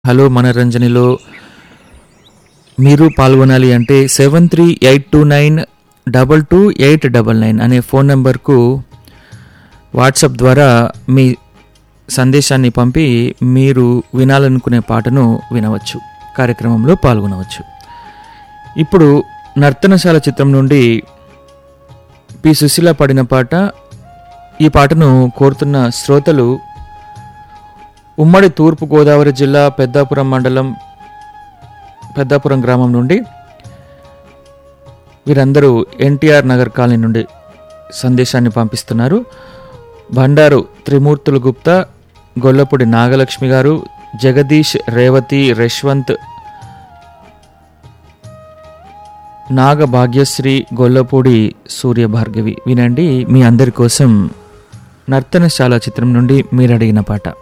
hello మనరంజనిలో మీరు పాల్గొనాలి అంటే seven three eight two nine double two eight double nine అనే ఫోన్ నెంబర్కు వాట్సాప్ ద్వారా మీ సందేశాన్ని పంపి మీరు వినాలనుకునే పాటను వినవచ్చు కార్యక్రమంలో పాల్గొనవచ్చు ఇప్పుడు నర్తనశాల చిత్రం నుండి పి సుశీల పాడిన పాట ఈ పాటను కోరుతున్న శ్రోతలు ఉమ్మడి తూర్పు గోదావరి జిల్లా పెద్దాపురం మండలం పెద్దాపురం గ్రామం నుండి వీరందరూ ఎన్టీఆర్ నగర్ కాలనీ నుండి సందేశాన్ని పంపిస్తున్నారు బండారు త్రిమూర్తులు గుప్తా గొల్లపూడి నాగలక్ష్మి గారు జగదీష్ రేవతి యశ్వంత్ నాగ భాగ్యశ్రీ గొల్లపూడి సూర్య భార్గవి వినండి మీ అందరి కోసం నర్తనశాల చిత్రం నుండి మీరు అడిగిన పాట